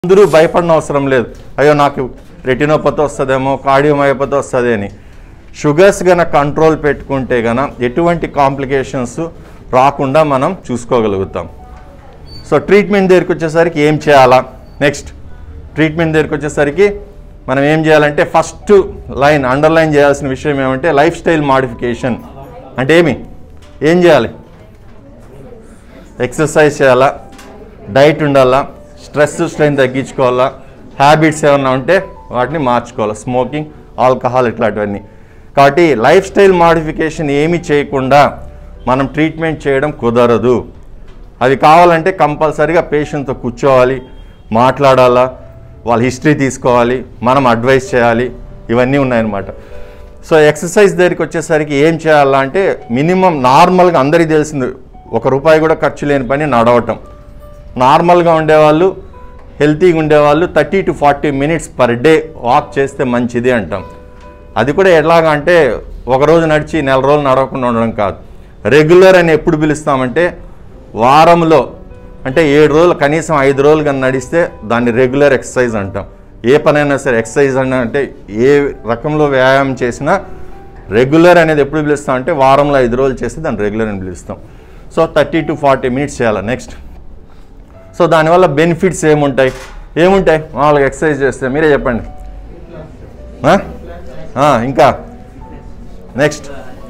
అందరూ భయపడిన అవసరం లేదు అయ్యో నాకు రెటినోపతి వస్తుందేమో కార్డియోమయోపతి వస్తుంది అని షుగర్స్ గన కంట్రోల్ పెట్టుకుంటే గన ఎటువంటి కాంప్లికేషన్స్ రాకుండా మనం చూసుకోగలుగుతాం సో ట్రీట్మెంట్ దగ్గరికి వచ్చేసరికి ఏం చేయాలా నెక్స్ట్ ట్రీట్మెంట్ దగ్గరికి వచ్చేసరికి మనం ఏం చేయాలంటే ఫస్ట్ లైన్ అండర్లైన్ చేయాల్సిన విషయం ఏమంటే లైఫ్ స్టైల్ మాడిఫికేషన్ అంటే ఏమి ఏం చేయాలి ఎక్సర్సైజ్ చేయాలా డైట్ ఉండాలా స్ట్రెస్ స్ట్రెయిన్ తగ్గించుకోవాలా హ్యాబిట్స్ ఏమన్నా ఉంటే వాటిని మార్చుకోవాలి స్మోకింగ్ ఆల్కహాల్ ఇట్లాంటివన్నీ కాబట్టి లైఫ్ స్టైల్ మాడిఫికేషన్ ఏమీ చేయకుండా మనం ట్రీట్మెంట్ చేయడం కుదరదు అది కావాలంటే కంపల్సరీగా పేషెంట్తో కూర్చోవాలి మాట్లాడాలా వాళ్ళ హిస్టరీ తీసుకోవాలి మనం అడ్వైస్ చేయాలి ఇవన్నీ ఉన్నాయన్నమాట సో ఎక్సర్సైజ్ దగ్గరికి వచ్చేసరికి ఏం చేయాలా అంటే మినిమం నార్మల్గా అందరికీ తెలిసింది ఒక రూపాయి కూడా ఖర్చు లేని పని నడవటం నార్మల్గా ఉండేవాళ్ళు హెల్తీగా ఉండేవాళ్ళు thirty to forty minutes per day walk చేస్తే మంచిది అంటాం అది కూడా ఎలాగా అంటే ఒక రోజు నడిచి నెల రోజులు నడవకుండా ఉండడం కాదు రెగ్యులర్ అని ఎప్పుడు పిలుస్తామంటే వారంలో అంటే ఏడు రోజులు కనీసం ఐదు రోజులు కానీ నడిస్తే దాన్ని రెగ్యులర్ ఎక్సర్సైజ్ అంటాం ఏ పనైనా సరే ఎక్సర్సైజ్ అని అంటే ఏ రకంలో వ్యాయామం చేసినా రెగ్యులర్ అనేది ఎప్పుడు పిలుస్తాం అంటే వారంలో ఐదు రోజులు చేస్తే దాన్ని రెగ్యులర్ అని పిలుస్తాం so thirty to forty minutes చేయాలి నెక్స్ట్ సో దానివల్ల బెనిఫిట్స్ ఏముంటాయి ఏముంటాయి మామూలుగా ఎక్సర్సైజ్ చేస్తే మీరే చెప్పండి ఆ? ఆ, ఇంకా నెక్స్ట్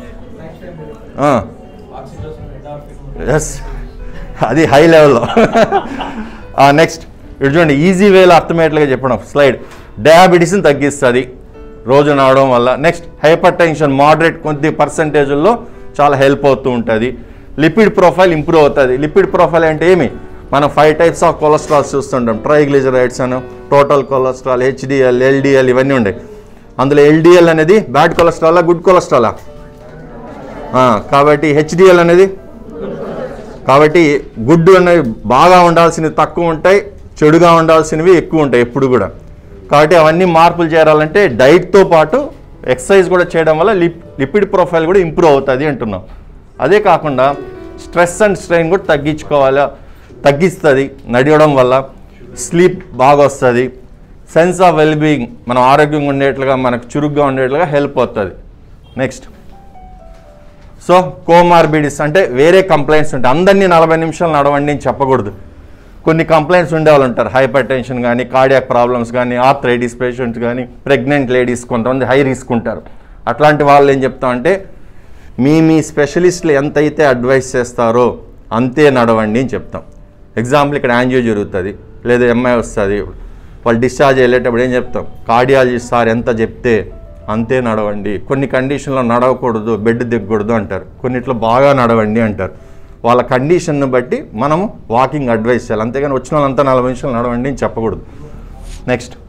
ఎస్ అది హై లెవెల్లో నెక్స్ట్ ఇటు చూడండి ఈజీ వేలో అర్థమయ్యేట్లుగా చెప్పడం స్లైడ్ డయాబెటీస్ని తగ్గిస్తుంది రోజు నడవడం వల్ల నెక్స్ట్ హైపర్ టెన్షన్ మోడరేట్ కొద్ది పర్సంటేజ్లో చాలా హెల్ప్ అవుతూ ఉంటుంది లిపిడ్ ప్రొఫైల్ ఇంప్రూవ్ అవుతుంది లిపిడ్ ప్రొఫైల్ అంటే ఏమి మనం ఫైవ్ టైప్స్ ఆఫ్ కొలెస్ట్రాల్స్ చూస్తుంటాం ట్రైగ్లిజరైడ్స్ అని టోటల్ కొలెస్ట్రాల్ హెచ్డిఎల్ ఎల్డిఎల్ ఇవన్నీ ఉన్నాయి అందులో ఎల్డిఎల్ అనేది బ్యాడ్ కొలెస్ట్రాలా గుడ్ కొలెస్ట్రాలా ఆ, కాబట్టి హెచ్డిఎల్ అనేది కాబట్టి గుడ్ అనేవి బాగా ఉండాల్సినవి తక్కువ ఉంటాయి చెడుగా ఉండాల్సినవి ఎక్కువ ఉంటాయి ఎప్పుడు కూడా కాబట్టి అవన్నీ మార్పులు చేయాలంటే డైట్తో పాటు ఎక్సర్సైజ్ కూడా చేయడం వల్ల లిప్ లిపిడ్ ప్రొఫైల్ కూడా ఇంప్రూవ్ అవుతుంది అంటున్నాం అదే కాకుండా స్ట్రెస్ అండ్ స్ట్రెయిన్ కూడా తగ్గించుకోవాలా తగ్గిస్తుంది నడవడం వల్ల స్లీప్ బాగా వస్తుంది సెన్స్ ఆఫ్ వెల్బీయింగ్ మనం ఆరోగ్యంగా ఉండేట్లుగా మనకు చురుగ్గా ఉండేట్లుగా హెల్ప్ అవుతుంది నెక్స్ట్ సో కోమార్బిడిస్ అంటే వేరే కంప్లైంట్స్ ఉంటాయి అందరినీ నలభై నిమిషాలు నడవండి అని చెప్పకూడదు కొన్ని కంప్లైంట్స్ ఉండేవాళ్ళు ఉంటారు హైపర్ టెన్షన్ కానీ కార్డియాక్ ప్రాబ్లమ్స్ కానీ ఆర్థరైటిస్ పేషెంట్స్ కానీ ప్రెగ్నెంట్ లేడీస్ కొంతమంది హై రిస్క్ ఉంటారు అట్లాంటి వాళ్ళు ఏం చెప్తామంటే మీ మీ స్పెషలిస్టులు ఎంతైతే అడ్వైస్ చేస్తారో అంతే నడవండి అని చెప్తాం ఎగ్జాంపుల్ ఇక్కడ యాంజియో జరుగుతుంది లేదా ఎంఐ వస్తుంది వాళ్ళు డిశ్చార్జ్ వెళ్ళేటప్పుడు ఏం చెప్తాం కార్డియాలజిస్ట్ సార్ ఎంత చెప్తే అంతే నడవండి కొన్ని కండిషన్లో నడవకూడదు బెడ్ దిగకూడదు అంటారు కొన్నిట్లో బాగా నడవండి అంటారు వాళ్ళ కండిషన్ను బట్టి మనము వాకింగ్ అడ్వైస్ చేయాలి అంతేగాని వచ్చిన వాళ్ళంతా నలభై నిమిషాలు నడవండి అని చెప్పకూడదు నెక్స్ట్